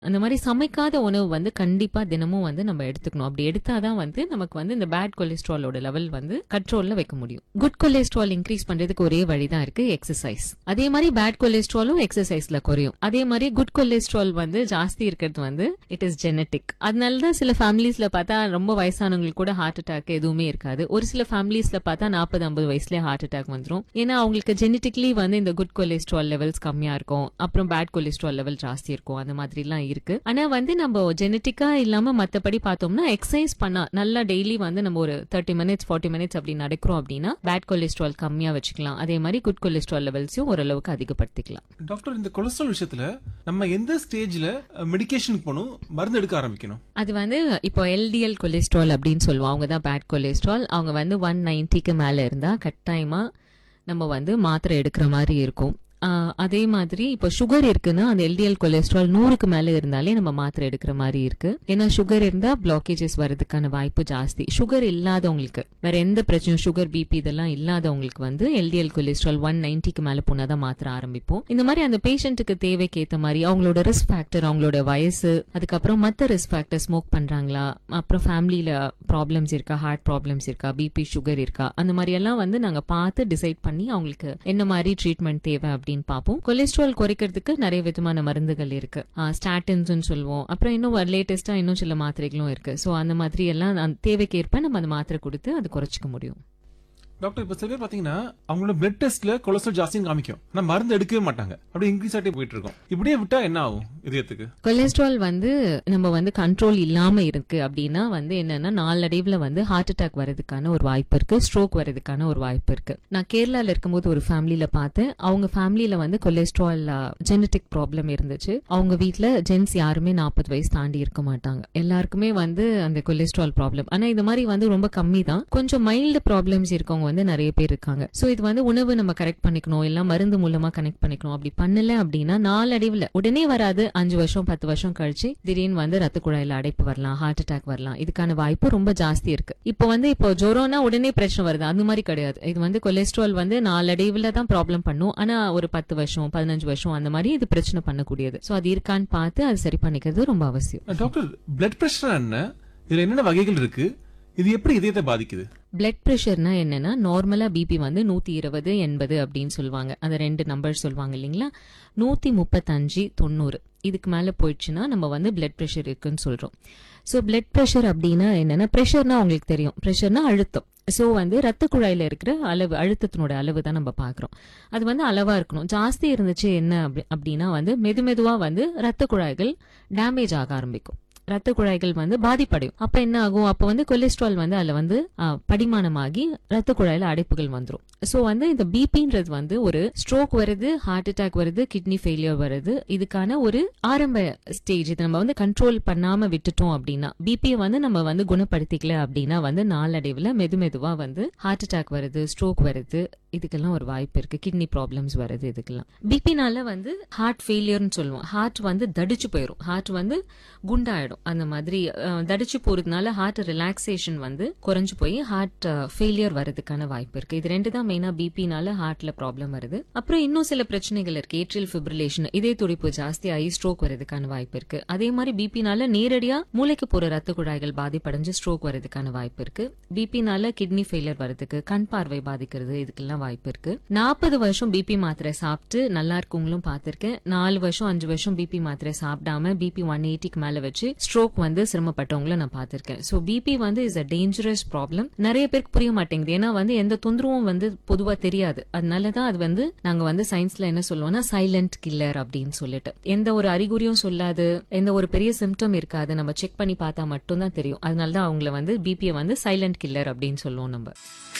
அந்த மாதிரி சமைக்காத உணவு வந்து கண்டிப்பா தினமும் வந்து நம்ம எடுத்துக்கணும் அப்படி எடுத்தாதான் வந்து நமக்கு வந்து இந்த பேட் கொலஸ்ட்ராலோட லெவல் வந்து கண்ட்ரோல்ல வைக்க முடியும் குட் கொலஸ்ட்ரால் இன்க்ரீஸ் பண்றதுக்கு ஒரே வழிதான் இருக்கு எக்ஸசைஸ் அதே மாதிரி பேட் கொலஸ்ட்ராலும் எக்ஸசைஸ்ல குறையும் அதே மாதிரி குட் கொலஸ்ட்ரால் வந்து ஜாஸ்தி இருக்கிறது வந்து இட் இஸ் ஜெனட்டிக் அதனாலதான் சில ஃபேமிலிஸ்ல பார்த்தா ரொம்ப வயசானவங்களுக்கு கூட ஹார்ட் அட்டாக் எதுவுமே இருக்காது ஒரு சில ஃபேமிலிஸ்ல பார்த்தா நாற்பது ஐம்பது வயசுலயே ஹார்ட் அட்டாக் வந்துரும் ஏன்னா அவங்களுக்கு ஜெனட்டிக்லி வந்து இந்த குட் கொலஸ்ட்ரால் லெவல்ஸ் கம்மியா இருக்கும் அப்புறம் பேட் கொலஸ்ட்ரால் லெவல் ஜாஸ்தி இருக்கும் அந்த மாதிரி எல்லாம் இருக்கு ஆனா வந்து நம்ம ஜெனட்டிக்கா இல்லாம மத்தபடி பார்த்தோம்னா எக்ஸசைஸ் பண்ணா நல்லா டெய்லி வந்து நம்ம ஒரு தேர்ட்டி மினிட்ஸ் ஃபார்ட்டி மினிட்ஸ் அப்படி நடக்கிறோம் அப்படின்னா பேட் கொலஸ்ட்ரால் கம்மியா வச்சுக்கலாம் அதே மாதிரி குட் கொலஸ்ட்ரால் லெவல்ஸையும் ஓரளவுக்கு அதிகப்படுத்திக்கலாம் டாக்டர் இந்த கொலஸ்ட்ரால் விஷயத்துல நம்ம எந்த ஸ்டேஜ்ல மெடிகேஷனுக்கு போகணும் மருந்து எடுக்க ஆரம்பிக்கணும் அது வந்து இப்போ எல்டிஎல் கொலஸ்ட்ரால் அப்படின்னு சொல்லுவோம் அவங்க தான் பேட் கொலஸ்ட்ரால் அவங்க வந்து ஒன் நைன்டிக்கு மேல இருந்தா கட்டாயமா நம்ம வந்து மாத்திரை எடுக்கிற மாதிரி இருக்கும் ஆஹ் அதே மாதிரி இப்போ சுகர் இருக்குன்னா அந்த எல்டிஎல் கொலஸ்ட்ரால் நூறுக்கு மேல இருந்தாலே நம்ம மாத்திரை எடுக்கிற மாதிரி இருக்கு ஏன்னா சுகர் இருந்தா பிளாக்கேஜஸ் வர்றதுக்கான வாய்ப்பு ஜாஸ்தி சுகர் இல்லாதவங்களுக்கு வேற எந்த பிரச்சனையும் சுகர் பிபி இதெல்லாம் இல்லாதவங்களுக்கு வந்து எல்டிஎல் கொலஸ்ட்ரால் ஒன் நைன்டிக்கு மேல போனாதான் மாத்திரை ஆரம்பிப்போம் இந்த மாதிரி அந்த பேஷண்ட்டுக்கு தேவைக்கு ஏத்த மாதிரி அவங்களோட ரிஸ்க் ஃபேக்டர் அவங்களோட வயசு அதுக்கப்புறம் மத்த ரிஸ்க் ஃபேக்டர் ஸ்மோக் பண்றாங்களா அப்புறம் ஃபேமிலியில ப்ராப்ளம்ஸ் இருக்கா ஹார்ட் ப்ராப்ளம்ஸ் இருக்கா பிபி சுகர் இருக்கா அந்த மாதிரி எல்லாம் வந்து நாங்க பார்த்து டிசைட் பண்ணி அவங்களுக்கு என்ன மாதிரி ட்ரீட்மெண்ட் தேவை அப்படின்னு பார்ப்போம் கொலஸ்ட்ரால் குறைக்கிறதுக்கு நிறைய விதமான மருந்துகள் இருக்கு ஸ்டாட்டின்ஸ் சொல்லுவோம் அப்புறம் இன்னும் லேட்டஸ்டா இன்னும் சில மாத்திரைகளும் இருக்கு ஸோ அந்த மாதிரி எல்லாம் அந்த தேவைக்கேற்ப நம்ம அந்த மாத்திரை கொடுத்து அது குறைச்சிக்க முடியும் டாக்டர் இப்ப சில பேர் பாத்தீங்கன்னா அவங்களோட பிளட் டெஸ்ட்ல கொலஸ்ட்ரால் ஜாஸ்தின்னு காமிக்கும் ஆனா மருந்து எடுக்கவே மாட்டாங்க அப்படியே இன்க்ரீஸ் ஆகிட்டே போயிட்டு இருக்கும் இப்படியே விட்டா என்ன ஆகும் இதயத்துக்கு கொலஸ்ட்ரால் வந்து நம்ம வந்து கண்ட்ரோல் இல்லாம இருக்கு அப்படின்னா வந்து என்னன்னா நாளடைவுல வந்து ஹார்ட் அட்டாக் வரதுக்கான ஒரு வாய்ப்பு இருக்கு ஸ்ட்ரோக் வரதுக்கான ஒரு வாய்ப்பு இருக்கு நான் கேரளால இருக்கும்போது ஒரு ஃபேமிலியில பார்த்தேன் அவங்க ஃபேமிலியில வந்து கொலஸ்ட்ரால் ஜெனட்டிக் ப்ராப்ளம் இருந்துச்சு அவங்க வீட்ல ஜென்ஸ் யாருமே நாற்பது வயசு தாண்டி இருக்க மாட்டாங்க எல்லாருக்குமே வந்து அந்த கொலஸ்ட்ரால் ப்ராப்ளம் ஆனா இது மாதிரி வந்து ரொம்ப கம்மி தான் கொஞ்சம் மைல்டு ப்ராப்ளம்ஸ் இருக்கவங்க வந்து நிறைய பேர் இருக்காங்க சோ இது வந்து உணவு நம்ம கரெக்ட் பண்ணிக்கணும் இல்ல மருந்து மூலமா கனெக்ட் பண்ணிக்கணும் அப்படி பண்ணல அப்படின்னா நாளடைவுல உடனே வராது அஞ்சு வருஷம் பத்து வருஷம் கழிச்சு திடீர்னு வந்து ரத்த குழாயில அடைப்பு வரலாம் ஹார்ட் அட்டாக் வரலாம் இதுக்கான வாய்ப்பு ரொம்ப ஜாஸ்தி இருக்கு இப்போ வந்து இப்போ ஜுரம்னா உடனே பிரச்சனை வருது அந்த மாதிரி கிடையாது இது வந்து கொலஸ்ட்ரால் வந்து நாளடைவுல தான் ப்ராப்ளம் பண்ணும் ஆனா ஒரு பத்து வருஷம் பதினஞ்சு வருஷம் அந்த மாதிரி இது பிரச்சனை பண்ணக்கூடியது சோ அது இருக்கான்னு பார்த்து அது சரி பண்ணிக்கிறது ரொம்ப அவசியம் டாக்டர் பிளட் பிரஷர் என்ன இதுல என்னென்ன வகைகள் இருக்கு இது எப்படி இதயத்தை பாதிக்குது பிளட் ப்ரெஷர்னா என்னன்னா நார்மலா பிபி வந்து நூத்தி இருபது எண்பது அப்படின்னு சொல்லுவாங்க அந்த ரெண்டு நம்பர் சொல்லுவாங்க இல்லைங்களா நூத்தி முப்பத்தஞ்சு தொண்ணூறு இதுக்கு மேல போயிடுச்சுன்னா நம்ம வந்து பிளட் ப்ரெஷர் இருக்குன்னு சொல்றோம் ஸோ பிளட் ப்ரெஷர் அப்படின்னா என்னன்னா ப்ரெஷர்னா உங்களுக்கு தெரியும் ப்ரெஷர்னா அழுத்தம் ஸோ வந்து ரத்த குழாயில இருக்கிற அளவு அழுத்தத்தினோட அளவு தான் நம்ம பார்க்குறோம் அது வந்து அளவா இருக்கணும் ஜாஸ்தி இருந்துச்சு என்ன அப்படி- அப்படின்னா வந்து மெது மெதுவா வந்து ரத்த குழாய்கள் டேமேஜ் ஆக ஆரம்பிக்கும் ரத்த குழாய்கள் வந்து பாதிப்படையும் அப்ப என்ன ஆகும் அப்ப வந்து கொலஸ்ட்ரால் வந்து அதுல வந்து ஆ, படிமானமாகி ரத்த குழாயில அடைப்புகள் வந்துரும் சோ வந்து இந்த பிபின்றது வந்து ஒரு ஸ்ட்ரோக் வருது ஹார்ட் அட்டாக் வருது கிட்னி ஃபெயிலியர் வருது இதுக்கான ஒரு ஆரம்ப ஸ்டேஜ் இதை நம்ம வந்து கண்ட்ரோல் பண்ணாம விட்டுட்டோம் அப்படின்னா பிபியை வந்து நம்ம வந்து குணப்படுத்திக்கல அப்படின்னா வந்து நாளடைவுல மெது மெதுவா வந்து ஹார்ட் அட்டாக் வருது ஸ்ட்ரோக் வருது இதுக்கெல்லாம் ஒரு வாய்ப்பு இருக்கு கிட்னி ப்ராப்ளம்ஸ் வருது இதுக்கெல்லாம் பிபினால வந்து ஹார்ட் ஃபெயிலியர்னு சொல்லுவோம் ஹார்ட் வந்து தடிச்சு போயிடும் ஹார்ட் வந்து குண்டாயிடும் அந்த மாதிரி அஹ், தடிச்சு போறதுனால ஹார்ட் ரிலாக்ஸேஷன் வந்து குறைஞ்சு போய் ஹார்ட் ஃபெயிலியர் வரதுக்கான வாய்ப்பு இருக்கு இது ரெண்டு தான் மெயினா பிபினால ஹார்ட்ல ப்ராப்ளம் வருது அப்புறம் இன்னும் சில பிரச்சனைகள் இருக்கு ஏட்ரியல் ஃபிப்ரிலேஷன் இதய துடிப்பு ஜாஸ்தி ஆகி ஸ்ட்ரோக் வரதுக்கான வாய்ப்பு இருக்கு அதே மாதிரி பிபினால நேரடியா மூளைக்கு போற ரத்த குழாய்கள் பாதிப்படைஞ்சு ஸ்ட்ரோக் வரதுக்கான வாய்ப்பு இருக்கு பிபினால கிட்னி ஃபெயிலியர் வரதுக்கு கண் பார்வை பாதிக்கிறது இதுக்கெல்லாம் வாய்ப்பு இருக்கு நாற்பது வருஷம் பிபி மாத்திரை சாப்பிட்டு நல்லா இருக்கவங்களும் பார்த்திருக்கேன் நாலு வருஷம் அஞ்சு வருஷம் பிபி மாத்திரை சாப்பிடாம பிபி ஒன் எயிட்டிக்கு மேல வச்சு ஸ்ட்ரோக் வந்து சிரமப்பட்டவங்கள நான் பார்த்திருக்கேன் சோ பிபி வந்து இஸ் அ டேஞ்சரஸ் ப்ராப்ளம் நிறைய பேருக்கு புரிய மாட்டேங்குது ஏன்னா வந்து எந்த தொந்தரவும் வந்து பொதுவா தெரியாது அதனாலதான் அது வந்து நாங்க வந்து சயின்ஸ்ல என்ன சொல்லுவோம்னா சைலண்ட் கில்லர் அப்படின்னு சொல்லிட்டு எந்த ஒரு அறிகுறியும் சொல்லாது எந்த ஒரு பெரிய சிம்டம் இருக்காது நம்ம செக் பண்ணி பார்த்தா மட்டும்தான் தெரியும் அதனாலதான் அவங்கள வந்து பிபியை வந்து சைலண்ட் கில்லர் அப்படின்னு சொல்லுவோம் நம்ம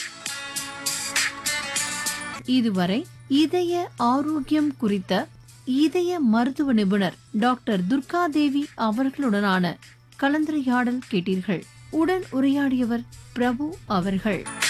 இதுவரை இதய ஆரோக்கியம் குறித்த இதய மருத்துவ நிபுணர் டாக்டர் துர்காதேவி அவர்களுடனான கலந்துரையாடல் கேட்டீர்கள் உடன் உரையாடியவர் பிரபு அவர்கள்